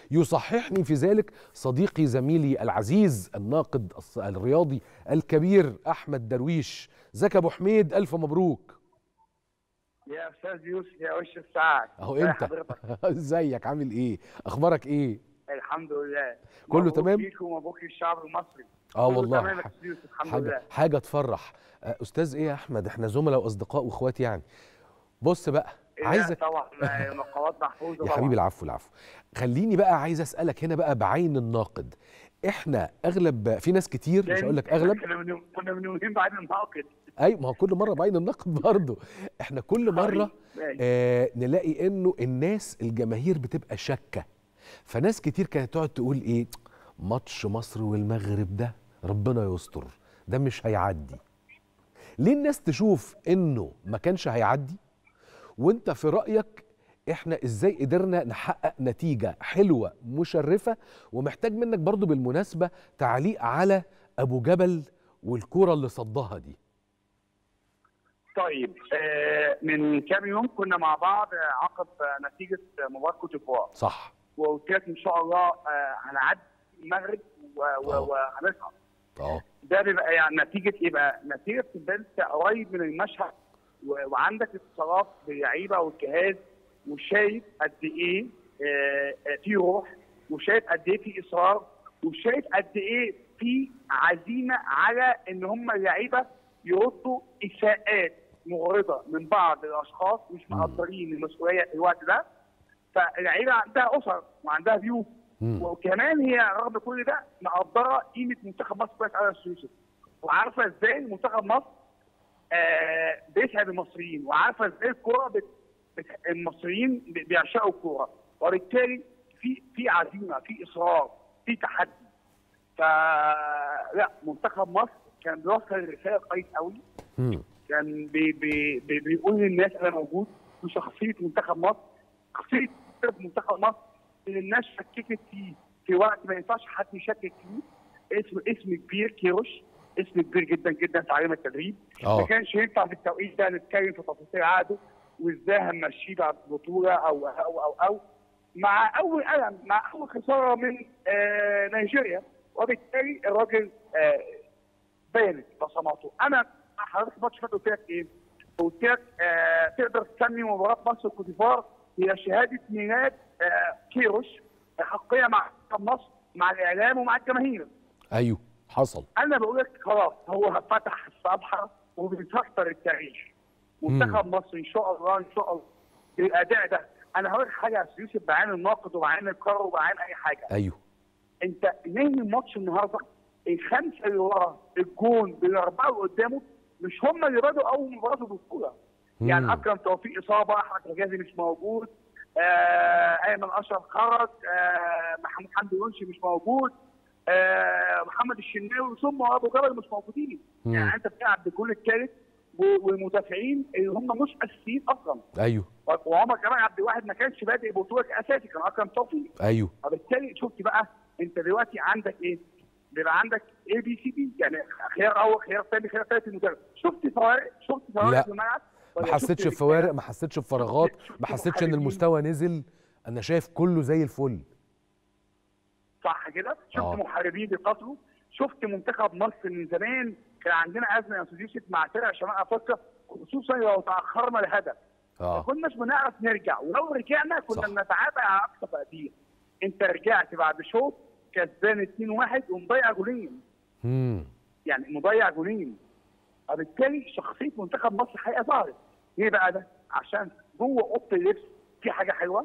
يصححني في ذلك صديقي زميلي العزيز الناقد الص- الرياضي الكبير احمد درويش زكي ابو حميد الف مبروك يا استاذ يوسف يا وش الساعه اهو ازي انت حضرتك ازيك عامل ايه اخبارك ايه الحمد لله كله مبروك تمام؟ ليك ومبروك للشعب المصري اه كله والله تمام يا ح- استاذ يوسف الحمد حاجه لله حاجه تفرح آه، استاذ ايه يا احمد احنا زملاء واصدقاء واخوات يعني بص بقى لا عايزك طبعا مقالات محفوظه يا طبعا حبيبي العفو العفو خليني بقى عايز اسالك هنا بقى بعين الناقد احنا اغلب في ناس كتير مش هقول لك اغلب كنا من كنا من يومين بعد الناقد اي ما هو كل مره بعين النقد برضه احنا كل مره ماشي. آه نلاقي انه الناس الجماهير بتبقى شاكه فناس كتير كانت تقعد تقول ايه ماتش مصر والمغرب ده ربنا يستر ده مش هيعدي ليه الناس تشوف انه ما كانش هيعدي وانت في رايك احنا ازاي قدرنا نحقق نتيجه حلوه مشرفه ومحتاج منك برضو بالمناسبه تعليق على ابو جبل والكوره اللي صدها دي طيب آه من كام يوم كنا مع بعض آه، عقب آه، نتيجه آه، مباراه كوت ديفوار صح وقلت لك ان شاء الله آه هنعدي المغرب و- و- آه. وهنصعد اه ده بيبقى يعني نتيجه يبقى نتيجه تبقى انت قريب من المشهد و- وعندك اتصالات باللعيبه والجهاز وشايف قد ايه آه، آه، في روح وشايف قد ايه في اصرار وشايف قد ايه في عزيمه على ان هم اللعيبه يردوا اساءات مغرضه من بعض الاشخاص مش مم. مقدرين المسؤوليه في الوقت ده فاللعيبه عندها اسر وعندها بيوت مم. وكمان هي رغم كل ده مقدره قيمه منتخب مصر كويس قوي يا أستاذ يوسف وعارفه ازاي منتخب مصر آه بيسعد المصريين وعارفه ازاي الكوره بت... بت... المصريين بي- بيعشقوا الكوره وبالتالي في في عزيمه في اصرار في تحدي فلا منتخب مصر كان بيوصل الرساله كويس قوي مم. كان بي بي بي بيقول للناس انا موجود وشخصيه منتخب مصر شخصيه منتخب مصر اللي الناس شككت فيه في وقت ما ينفعش حد يشكك فيه اسم اسم كبير كيروش اسم كبير جدا جدا في عالم التدريب آه. ما كانش ينفع في التوقيت ده نتكلم في تفاصيل عقده وازاي هنمشيه بعد البطوله او او او او مع اول الم مع اول خساره من آه نيجيريا وبالتالي الراجل آه بانت بصماته انا حضرتك ماتش فات قلت لك ايه؟ قلت لك آه تقدر تسمي مباراه مصر وكوت ديفوار هي شهاده ميلاد آه كيروش حقيقيه مع منتخب مصر مع الاعلام ومع الجماهير ايوه حصل انا بقول لك خلاص هو فتح الصفحه وبيسطر التاريخ منتخب مصر ان شاء الله ان شاء الله بالاداء ده انا هقول لك حاجه يا أستاذ يوسف بعين الناقد وبعين القرار وبعين اي حاجه ايوه انت نهي الماتش النهارده الخمسه اللي ورا الجون بالاربعه اللي قدامه مش هم اللي بدوا اول مباراه في البطوله يعني مم. اكرم توفيق اصابه احمد حجازي مش موجود آه ايمن اشرف خرج آه محمود حمدي يونسي مش موجود آه محمد الشناوي ثم ابو جبل مش موجودين مم. يعني انت بتلعب بالجول الثالث و- والمدافعين اللي هم مش اساسيين اصلا ايوه وعمر جمال عبد الواحد ما كانش بادئ بطوله اساسي كان اكرم توفيق ايوه وبالتالي شفت بقى انت دلوقتي عندك ايه؟ بيبقى عندك اي بي سي دي يعني خيار اول خيار ثاني خيار ثالث المدرب شفت فوارق شفت فوارق لا. في الملعب ما ولا حسيتش شفت بفوارق ما حسيتش بفراغات شفت ما حسيتش ان محاربين؟ المستوى نزل انا شايف كله زي الفل صح كده شفت آه. محاربين بيقاتلوا شفت منتخب مصر من زمان كان عندنا ازمه يا استاذ يوسف مع فرق شمال افريقيا خصوصا لو تاخرنا لهدف ما اه كناش بنعرف نرجع ولو رجعنا كنا صح. بنتعافى على اقصى تقدير انت رجعت بعد شوط كسبان 2-1 ومضيع جولين امم يعني مضيع جولين وبالتالي شخصيه منتخب مصر حقيقه ظهرت ليه بقى ده؟ عشان جوه اوضه اللبس في حاجه حلوه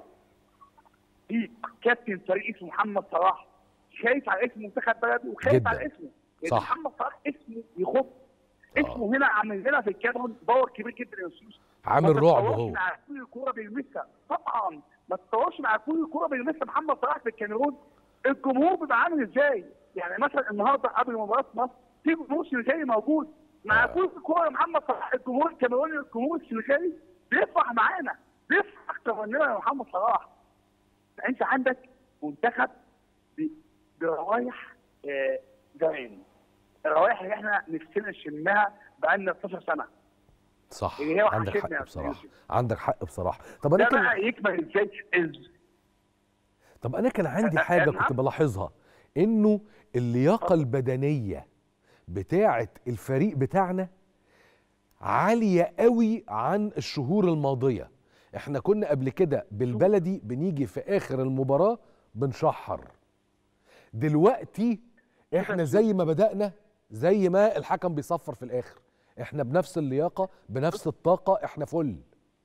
في كابتن فريق اسمه محمد صلاح خايف على اسم منتخب بلده وخايف جداً. على اسمه لان صح. محمد صلاح اسمه يخف اسمه هنا عامل لنا في الكاميرون باور كبير جدا يا استاذ عامل ما رعب تتصورش هو مع كل كوره بيلمسها طبعا ما تتصورش مع كل كوره بيلمسها محمد صلاح في الكاميرون الجمهور بيبقى عامل ازاي؟ يعني مثلا النهارده قبل مباراه مصر في جمهور سنغالي موجود مع آه. كل كوره محمد صلاح الجمهور الكاميروني الجمهور السنغالي بيفرح معانا بيفرح اكتر مننا يا محمد صلاح انت عندك منتخب ب- بروايح آه، زمان الروائح اللي احنا نفسنا نشمها بقالنا 12 سنه صح اللي هي عندك وحشتنا حق يا بصراحه يوسف. عندك حق بصراحه طب انا ده كان بقى يكمل ازاي إز- طب انا كان عندي أ- حاجه نعم. كنت بلاحظها انه اللياقه البدنيه بتاعه الفريق بتاعنا عاليه قوي عن الشهور الماضيه احنا كنا قبل كده بالبلدي بنيجي في اخر المباراه بنشحر دلوقتي احنا زي ما بدأنا زي ما الحكم بيصفر في الاخر احنا بنفس اللياقه بنفس الطاقه احنا فل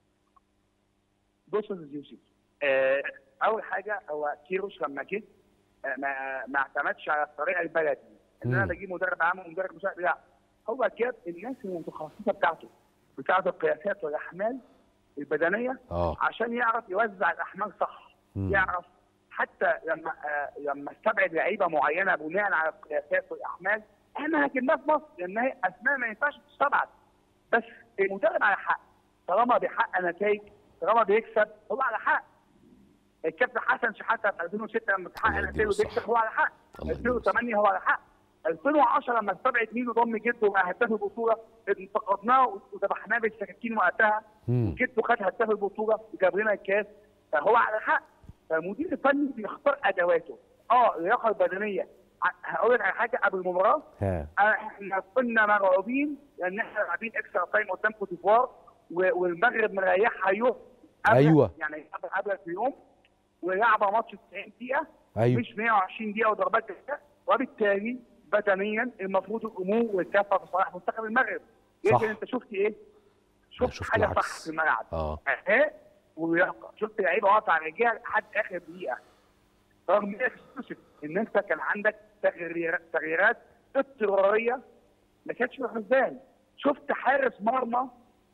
بص يا أستاذ يوسف آه، اول حاجه هو كيروش لما جه آه، ما ما اعتمدش على الطريقه البلدي ان انا مم. بجيب مدرب عام ومدرب مساعد لا هو جاب الناس المتخصصه بتاعته بتاعه القياسات والاحمال البدنيه اه عشان يعرف يوزع الاحمال صح مم. يعرف حتى لما آه لما استبعد لعيبه معينه بناء على القياسات والاحمال احنا هجبناها في مصر لان هي اسماء ما ينفعش تستبعد بس المدرب على حق طالما بيحقق نتائج طالما بيكسب هو على حق الكابتن حسن شحاته في 2006 لما بيحقق الله نتائج يديله الصحة. وبيكسب هو على حق الله يديله 2008 هو على حق 2010 لما استبعد مين وضم جده وبقى هداف البطوله انتقدناه وذبحناه بالسكاكين وقتها مم. جده خد هداف البطوله وجاب لنا الكاس فهو على حق فالمدير الفني بيختار ادواته اه اللياقه البدنيه ع- هقول لك على حاجه قبل المباراه ها احنا كنا مرعوبين لان احنا لاعبين اكسترا تايم قدام كوت ديفوار و- والمغرب مريحها يوم قبل- أيوة. يعني قبل قبل بيوم ولعبه ماتش 90 دقيقه ايوه مش 120 دقيقه وضربات جزاء وبالتالي بدنيا المفروض الامور والكافه في صالح منتخب المغرب صح. يمكن انت شفت ايه؟ شفت, شفت حاجه العكس. صح في الملعب اه اهي ولياقه شفت لعيبه واقفه على الرجال لحد اخر دقيقه رغم انك تكتشف ان انت كان عندك تغييرات تغييرات اضطراريه ما كانتش في الحسبان شفت حارس مرمى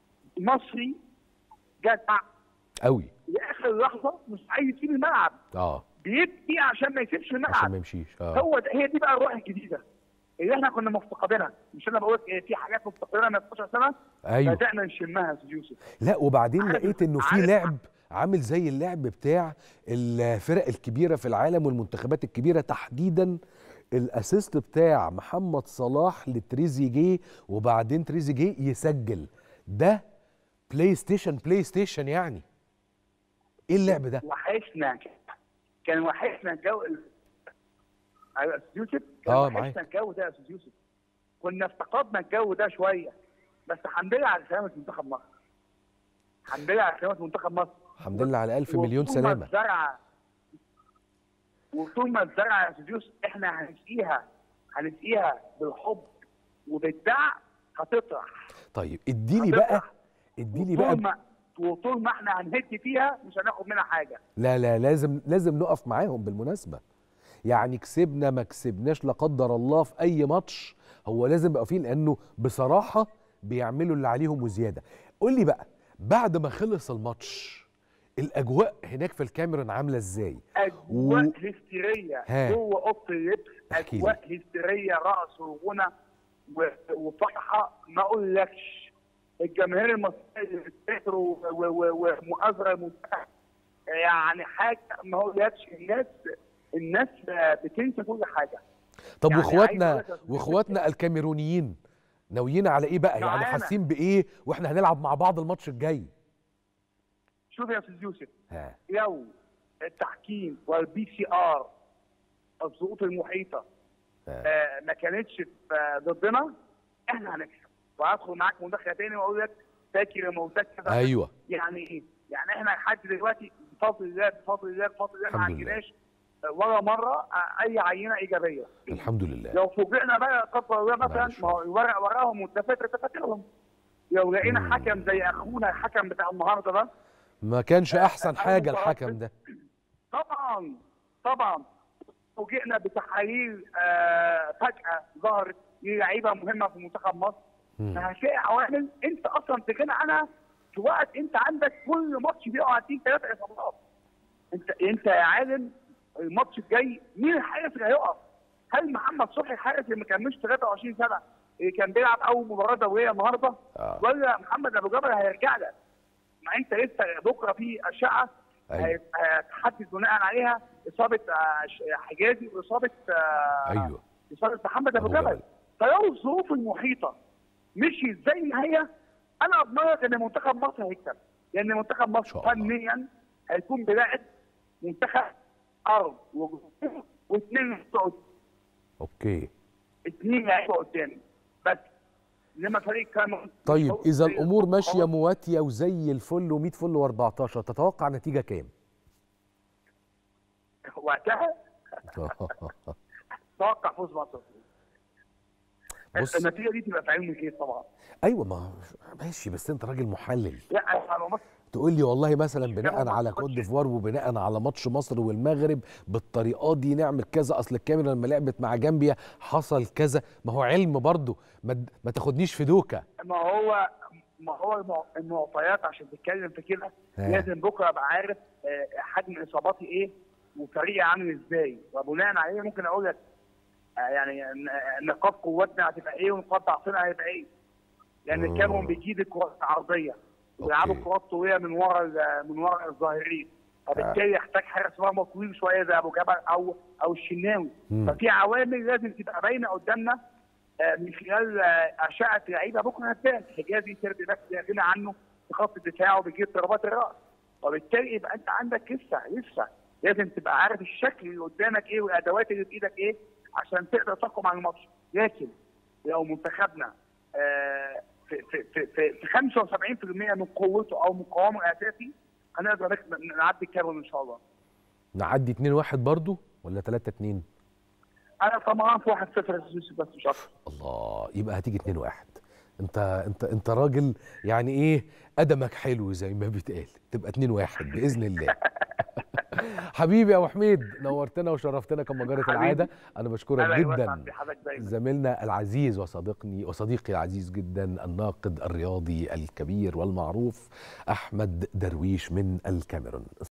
مصري جدع قوي لاخر لحظه مش عايز يسيب الملعب اه بيبكي عشان ما يسيبش عشان الملعب ما يمشيش اه هو ده هي دي بقى الروح الجديده اللي احنا كنا مفتقدينها مش انا بقول لك إيه، في حاجات مفتقدينها من 12 سنه ايوه بدانا نشمها يا استاذ يوسف لا وبعدين عارف- لقيت انه في عارف- لعب عامل زي اللعب بتاع الفرق الكبيره في العالم والمنتخبات الكبيره تحديدا الاسيست بتاع محمد صلاح لتريزيجيه وبعدين تريزيجيه يسجل ده بلاي ستيشن بلاي ستيشن يعني ايه اللعب ده وحشنا كان وحشنا الجو ايوه يا استاذ يوسف كان آه، وحشنا معاك. الجو ده يا استاذ يوسف كنا افتقدنا الجو ده شويه بس الحمد لله على سلامه منتخب مصر الحمد لله على سلامه منتخب مصر الحمد لله على ألف مليون وطول ما سلامه الزرعه وطول ما الزرعه يا استاذ يوسف احنا هنسقيها هنسقيها بالحب وبالدع هتطرح طيب اديني هتطرح. بقى اديني وطول بقى ما وطول ما احنا هنهد فيها مش هناخد منها حاجه لا لا لازم لازم نقف معاهم بالمناسبة يعني كسبنا ما كسبناش لا قدر الله في أي ماتش هو لازم يبقى فيه لأنه بصراحة بيعملوا اللي عليهم وزيادة قول لي بقى بعد ما خلص الماتش الأجواء هناك في الكاميرون عاملة إزاي؟ اجواء و- هستيريه ها. جوه اوضه اللبس احكي لي. اجواء هستيريه رقص وغنى و- وفرحه ما اقولكش الجماهير المصريه اللي بتسافر و- و- و- ومؤازره المنتخب يعني حاجه ما اقولكش الناس الناس بتنسى كل حاجه طب يعني عايز واخواتنا أقول لك يا أستاذ واخواتنا الكاميرونيين ناويين على ايه بقى؟ يعني معانا. حاسين بايه واحنا هنلعب مع بعض الماتش الجاي؟ شوف يا استاذ يوسف ها لو التحكيم والبي سي ار الظروف المحيطه ها. آه، ما كانتش في- آه، ضدنا احنا هنكسب وهدخل معاك مداخله تاني واقول لك فاكر الموتات كذا ايوه يعني ايه؟ يعني احنا لحد دلوقتي بفضل الله بفضل الله بفضل الله ما الحمد لله. عندناش آه، ولا مره آه، اي عينه ايجابيه الحمد لله لو فوجئنا بقى لا قدر الله مثلا معلش. ما هو الورق وراهم والدفاتر دفاترهم لو لقينا مم. حكم زي اخونا الحكم بتاع النهارده ده ما كانش احسن أول حاجه مباراة الحكم ده طبعا طبعا فوجئنا بتحاليل آه فجاه ظهرت للعيبه مهمه في منتخب مصر مم. فهتلاقي عوامل انت اصلا تغنى عنها في وقت انت عندك كل ماتش بيقع فيه ثلاثه اصابات انت انت يا عالم الماتش الجاي مين الحارس اللي هيقف؟ هل محمد صبحي الحارس اللي ما كملش 23 سنه اللي كان بيلعب اول مباراه دوليه النهارده آه. ولا محمد ابو جبل هيرجع لك؟ ما انت لسه بكره في اشعه أيوة. هيت- هتحدد بناء عليها اصابه آه، ش- حجازي واصابه آه، ايوه اصابه محمد ابو أبو جبل جبل. فلو الظروف المحيطه مشيت زي ما هي انا اضمن لك ان منتخب مصر هيكسب لان منتخب شاء مصر الله. فنيا هيكون بلاعب منتخب ارض وجمهور واثنين بتوع اوكي اثنين لعيبه قدامي بس انما فريق كان طيب اذا الامور ماشيه مواتيه وزي الفل و100 فل و14 تتوقع نتيجه كام وقتها توقع فوز مصر بص النتيجه دي تبقى في علم الكيس طبعا ايوه ما ماشي بس انت راجل محلل لا انا مصر تقول لي والله مثلا بناء ما على أعتقدش. كوت ديفوار وبناء على ماتش مصر والمغرب بالطريقه دي نعمل كذا اصل الكاميرا لما لعبت مع جامبيا حصل كذا ما هو علم برضه ما, د- ما تاخدنيش في دوكه ما هو ما هو المع- المعطيات عشان تتكلم في كده ها. لازم بكره ابقى عارف آه، حجم اصاباتي ايه وفريقي عامل ازاي وبناء عليه ممكن اقول لك آه، يعني ن- نقاط قوتنا هتبقى ايه ونقاط ضعفنا هيبقى ايه لان مم. الكاميرون بيجيب الكرات العرضيه ويلعبوا أوكي. كرات طويله من ورا ال- من ورا الظاهرين فبالتالي يحتاج حارس مرمى طويل شويه زي ابو جبل او او الشناوي مم. ففي عوامل لازم تبقى باينه قدامنا آه، من خلال آه، اشعه لعيبه بكره هتبان حجازي سيربي بس لا غنى عنه في خط الدفاع وبيجيب ضربات الراس وبالتالي يبقى انت عندك لسه لسه لازم تبقى عارف الشكل اللي قدامك ايه والادوات اللي في ايدك ايه عشان تقدر تحكم على الماتش لكن لو منتخبنا آه، في في في في في 75% من قوته او من قوامه الاساسي هنقدر نك- نعدي الكاميرون ان شاء الله. نعدي 2 1 برضه ولا 3 2 انا طمعان في 1-0 بس مش اكتر. الله يبقى هتيجي 2 1 انت انت انت راجل يعني ايه قدمك حلو زي ما بيتقال تبقى 2 1 باذن الله حبيبي يا ابو حميد نورتنا وشرفتنا كما جرت حبيبي. العاده انا بشكرك انا جدا في حضرتك دايما. زميلنا العزيز وصديقني وصديقي العزيز جدا الناقد الرياضي الكبير والمعروف احمد درويش من الكاميرون